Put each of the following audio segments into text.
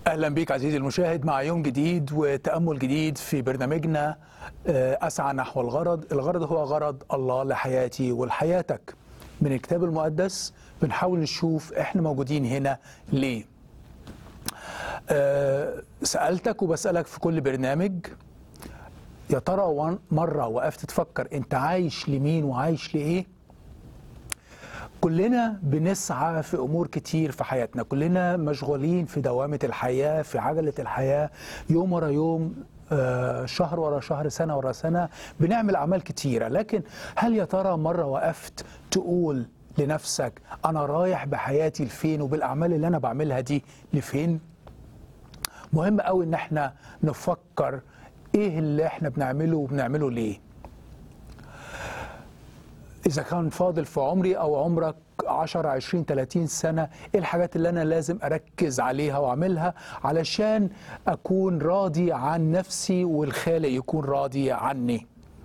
اهلا بك عزيزي المشاهد مع يوم جديد وتامل جديد في برنامجنا آه، اسعى نحو الغرض، الغرض هو غرض الله لحياتي ولحياتك. من الكتاب المقدس بنحاول نشوف احنا موجودين هنا ليه. آه، سالتك وبسالك في كل برنامج يا ترى وان- مره وقفت تفكر انت عايش لمين وعايش لايه؟ كلنا بنسعى في امور كتير في حياتنا كلنا مشغولين في دوامه الحياه في عجله الحياه يوم ورا يوم آه، شهر ورا شهر سنه ورا سنه بنعمل اعمال كتيره لكن هل يا ترى مره وقفت تقول لنفسك انا رايح بحياتي لفين وبالاعمال اللي انا بعملها دي لفين مهم قوي ان احنا نفكر ايه اللي احنا بنعمله وبنعمله ليه إذا كان فاضل في عمري أو عمرك 10 20 30 سنة إيه الحاجات اللي أنا لازم أركز عليها وأعملها علشان أكون راضي عن نفسي والخالق يكون راضي عني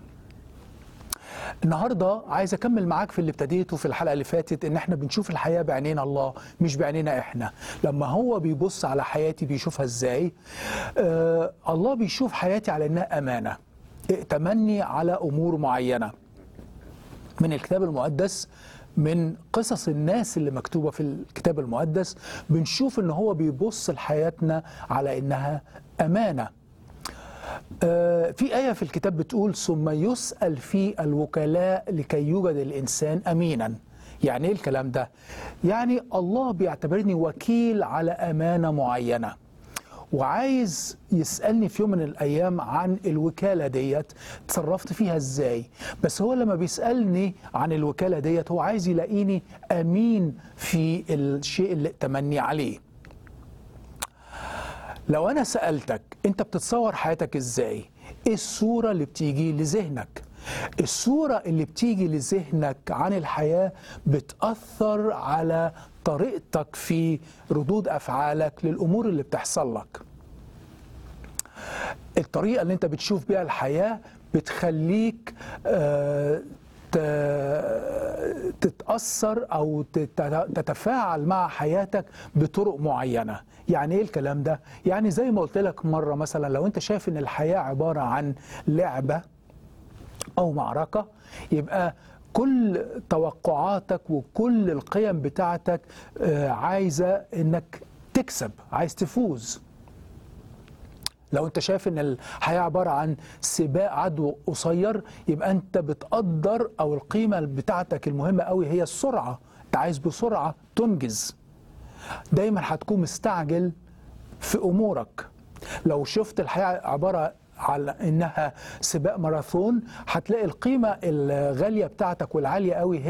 النهارده عايز اكمل معاك في اللي ابتديته في الحلقه اللي فاتت ان احنا بنشوف الحياه بعينينا الله مش بعينينا احنا لما هو بيبص على حياتي بيشوفها ازاي آه الله بيشوف حياتي على انها امانه ائتمني على امور معينه من الكتاب المقدس من قصص الناس اللي مكتوبة في الكتاب المقدس بنشوف ان هو بيبص لحياتنا على انها امانة آه، في آية في الكتاب بتقول ثم يسأل في الوكلاء لكي يوجد الإنسان أمينا يعني إيه الكلام ده؟ يعني الله بيعتبرني وكيل على أمانة معينة وعايز يسألني في يوم من الأيام عن الوكالة ديت تصرفت فيها إزاي بس هو لما بيسألني عن الوكالة ديت هو عايز يلاقيني أمين في الشيء اللي ائتمني عليه لو أنا سألتك أنت بتتصور حياتك إزاي إيه الصورة اللي بتيجي لذهنك الصورة اللي بتيجي لذهنك عن الحياة بتأثر على طريقتك في ردود أفعالك للأمور اللي بتحصل لك الطريقة اللي انت بتشوف بيها الحياة بتخليك آه، ت- تتأثر أو تت- تتفاعل مع حياتك بطرق معينة يعني إيه الكلام ده؟ يعني زي ما قلت لك مرة مثلا لو أنت شايف إن الحياة عبارة عن لعبة أو معركة يبقى كل توقعاتك وكل القيم بتاعتك آه، عايزة إنك تكسب عايز تفوز لو انت شايف ان الحياه عباره عن سباق عدو قصير يبقى انت بتقدر او القيمه بتاعتك المهمه قوي هي السرعه انت عايز بسرعه تنجز دايما هتكون مستعجل في امورك لو شفت الحياه عباره على انها سباق ماراثون هتلاقي القيمه الغاليه بتاعتك والعاليه قوي